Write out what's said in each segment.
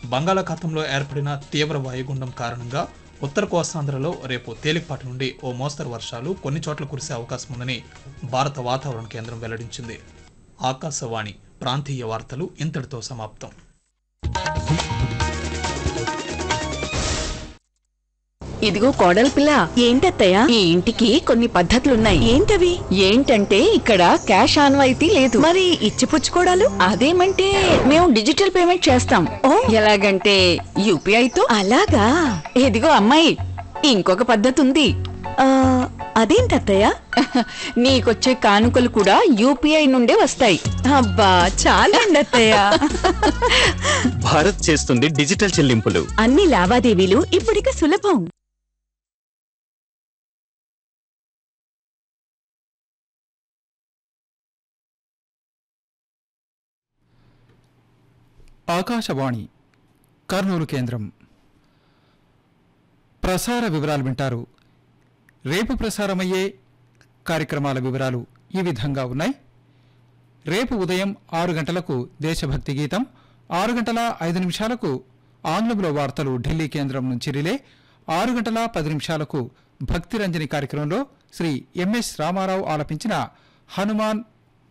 బంగాళాఖాతంలో ఏర్పడిన తీవ్ర వాయుగుండం కారణంగా ఉత్తర కోస్తాంధ్రలో రేపు తేలికపాటి నుండి ఓ మోస్తరు వర్షాలు కొన్ని చోట్ల కురిసే అవకాశం ఉందని భారత వాతావరణ కేంద్రం వెల్లడించింది ఆకాశవాణి ప్రాంతీయ వార్తలు ఇంతటితో సమాప్తం ఇదిగో కోడలి పిల్ల ఏంటత్తయ్యా ఈ ఇంటికి కొన్ని పద్ధతులున్నాయి ఏంటవి ఏంటంటే ఇక్కడ క్యాష్ ఆన్వాయితీ లేదు మరి ఇచ్చిపుచ్చుకోడాలు అదేమంటే మేము డిజిటల్ పేమెంట్ చేస్తాం ఓ. ఎలాగంటే యూపీఐతో అలాగా ఇదిగో అమ్మాయి ఇంకొక పద్ధతి ఉంది ఆ, అదేంటత్తయ్యా నీకొచ్చే కానుకలు కూడా యూపీఐ నుండే వస్తాయి అబ్బా చాలండి అత్తయ్య భారత్ చేస్తుంది డిజిటల్ చెల్లింపులు అన్ని లావాదేవీలు ఇప్పుడిక సులభం ఆకాశవాణి కర్నూలు కేంద్రం ప్రసార వివరాలు వింటారు రేపు ప్రసారమయ్యే కార్యక్రమాల వివరాలు ఈ విధంగా ఉన్నాయి రేపు ఉదయం ఆరు గంటలకు దేశభక్తి గీతం ఆరు గంటల ఐదు నిమిషాలకు ఆంగ్లంలో వార్తలు ఢిల్లీ కేంద్రం నుంచి రిలే ఆరు గంటల పది నిమిషాలకు భక్తిరంజని కార్యక్రమంలో శ్రీ ఎంఎస్ రామారావు ఆలపించిన హనుమాన్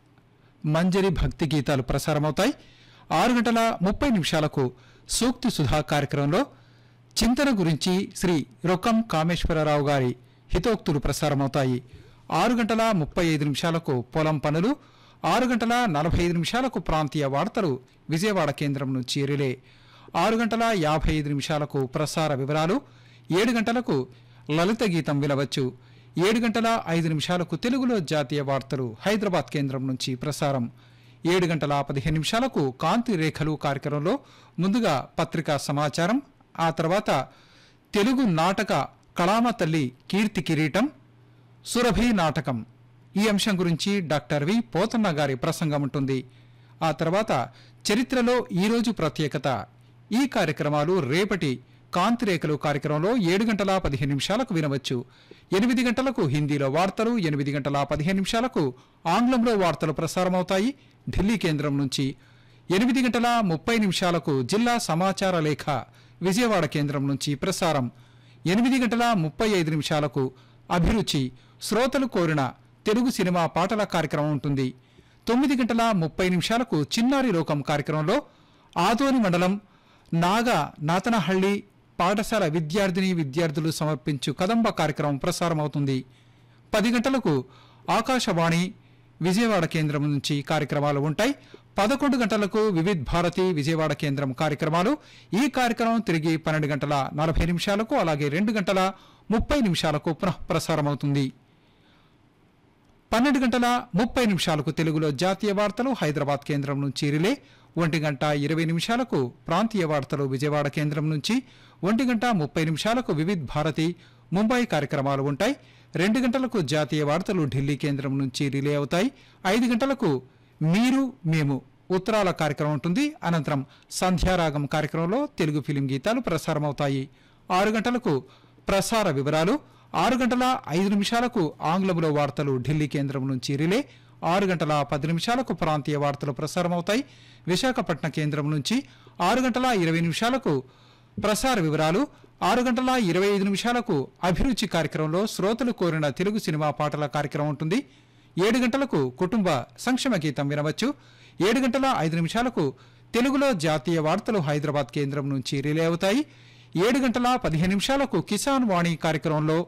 మంజరి భక్తి గీతాలు ప్రసారమవుతాయి ఆరు గంటల ముప్పై నిమిషాలకు సూక్తి సుధా కార్యక్రమంలో చింతన గురించి శ్రీ రొక్కం కామేశ్వరరావు గారి హితోక్తులు ప్రసారమవుతాయి ఆరు గంటల ముప్పై ఐదు నిమిషాలకు పొలం పనులు ఆరు గంటల నలభై ఐదు నిమిషాలకు ప్రాంతీయ వార్తలు విజయవాడ కేంద్రం నుంచి రిలే ఆరు గంటల యాభై ఐదు నిమిషాలకు ప్రసార వివరాలు ఏడు గంటలకు లలిత గీతం వినవచ్చు ఏడు గంటల ఐదు నిమిషాలకు తెలుగులో జాతీయ వార్తలు హైదరాబాద్ కేంద్రం నుంచి ప్రసారం ఏడు గంటల పదిహేను నిమిషాలకు కాంతి రేఖలు కార్యక్రమంలో ముందుగా పత్రికా సమాచారం ఆ తర్వాత తెలుగు నాటక కళామ తల్లి కీర్తి కిరీటం సురభి నాటకం ఈ అంశం గురించి డాక్టర్ వి పోతన్న గారి ప్రసంగం ఉంటుంది ఆ తర్వాత చరిత్రలో ఈరోజు ప్రత్యేకత ఈ కార్యక్రమాలు రేపటి కాంతిరేఖలు కార్యక్రమంలో ఏడు గంటల పదిహేను నిమిషాలకు వినవచ్చు ఎనిమిది గంటలకు హిందీలో వార్తలు ఎనిమిది గంటల పదిహేను నిమిషాలకు ఆంగ్లంలో వార్తలు ప్రసారమవుతాయి ఢిల్లీ కేంద్రం నుంచి ఎనిమిది గంటల ముప్పై నిమిషాలకు జిల్లా సమాచార లేఖ విజయవాడ కేంద్రం నుంచి ప్రసారం ఎనిమిది గంటల ముప్పై ఐదు నిమిషాలకు అభిరుచి శ్రోతలు కోరిన తెలుగు సినిమా పాటల కార్యక్రమం ఉంటుంది తొమ్మిది గంటల ముప్పై నిమిషాలకు చిన్నారి లోకం కార్యక్రమంలో ఆదోని మండలం నాగా నాతనహಳ್ಳಿ పాఠశాల విద్యార్థిని విద్యార్థులు సమర్పించు కదంబ కార్యక్రమం ప్రసారమవుతుంది పది గంటలకు ఆకాశవాణి విజయవాడ కేంద్రం నుంచి కార్యక్రమాలు ఉంటాయి పదకొండు గంటలకు వివిధ్ భారతి విజయవాడ కేంద్రం కార్యక్రమాలు ఈ కార్యక్రమం తిరిగి పన్నెండు గంటల నలభై నిమిషాలకు అలాగే రెండు గంటల ముప్పై నిమిషాలకు పునః ప్రసారమవుతుంది పన్నెండు గంటల ముప్పై నిమిషాలకు తెలుగులో జాతీయ వార్తలు హైదరాబాద్ కేంద్రం నుంచి రిలే ఒంటి గంట ఇరవై నిమిషాలకు ప్రాంతీయ వార్తలు విజయవాడ కేంద్రం నుంచి ఒంటి గంట ముప్పై నిమిషాలకు వివిధ్ భారతి ముంబై కార్యక్రమాలు ఉంటాయి రెండు గంటలకు జాతీయ వార్తలు ఢిల్లీ కేంద్రం నుంచి రిలే అవుతాయి ఐదు గంటలకు మీరు మేము ఉత్తరాల కార్యక్రమం ఉంటుంది అనంతరం సంధ్యారాగం కార్యక్రమంలో తెలుగు ఫిలిం గీతాలు ప్రసారమవుతాయి ఆరు గంటలకు ప్రసార వివరాలు ఆరు గంటల ఐదు నిమిషాలకు ఆంగ్లంలో వార్తలు ఢిల్లీ కేంద్రం నుంచి రిలే ఆరు గంటల పది నిమిషాలకు ప్రాంతీయ వార్తలు ప్రసారమవుతాయి విశాఖపట్నం కేంద్రం నుంచి ఆరు గంటల ఇరవై నిమిషాలకు ప్రసార వివరాలు ఆరు గంటల ఇరవై ఐదు నిమిషాలకు అభిరుచి కార్యక్రమంలో శ్రోతలు కోరిన తెలుగు సినిమా పాటల కార్యక్రమం ఉంటుంది ఏడు గంటలకు కుటుంబ సంక్షేమ గీతం వినవచ్చు ఏడు గంటల ఐదు నిమిషాలకు తెలుగులో జాతీయ వార్తలు హైదరాబాద్ కేంద్రం నుంచి రిలే అవుతాయి ఏడు గంటల పదిహేను నిమిషాలకు కిసాన్ వాణి కార్యక్రమంలో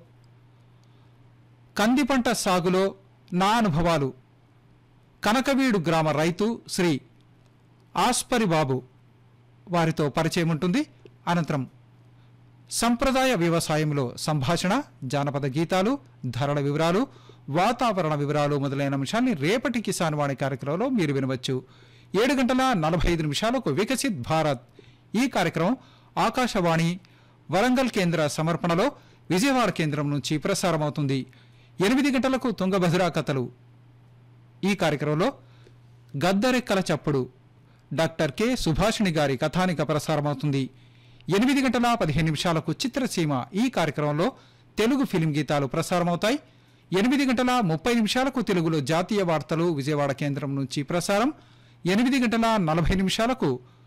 కంది పంట సాగులో నా అనుభవాలు కనకవీడు గ్రామ రైతు శ్రీ ఆస్పరి బాబు వారితో పరిచయం ఉంటుంది అనంతరం సంప్రదాయ వ్యవసాయంలో సంభాషణ జానపద గీతాలు ధరల వివరాలు వాతావరణ వివరాలు మొదలైన అంశాన్ని రేపటి కిసాన్ వాణి కార్యక్రమంలో మీరు వినవచ్చు ఏడు గంటల నలభై ఐదు నిమిషాలకు వికసిత్ భారత్ ఈ కార్యక్రమం ఆకాశవాణి వరంగల్ కేంద్ర సమర్పణలో విజయవాడ కేంద్రం నుంచి ప్రసారమవుతుంది ఎనిమిది గంటలకు తుంగభద్ర కథలు ఈ కార్యక్రమంలో గద్దరెక్కల చప్పుడు డాక్టర్ కె సుభాషిణి గారి కథానిక ప్రసారమవుతుంది ఎనిమిది గంటల పదిహేను నిమిషాలకు చిత్రసీమ ఈ కార్యక్రమంలో తెలుగు ఫిలిం గీతాలు ప్రసారమవుతాయి ఎనిమిది గంటల ముప్పై నిమిషాలకు తెలుగులో జాతీయ వార్తలు విజయవాడ కేంద్రం నుంచి ప్రసారం ఎనిమిది గంటల నలభై నిమిషాలకు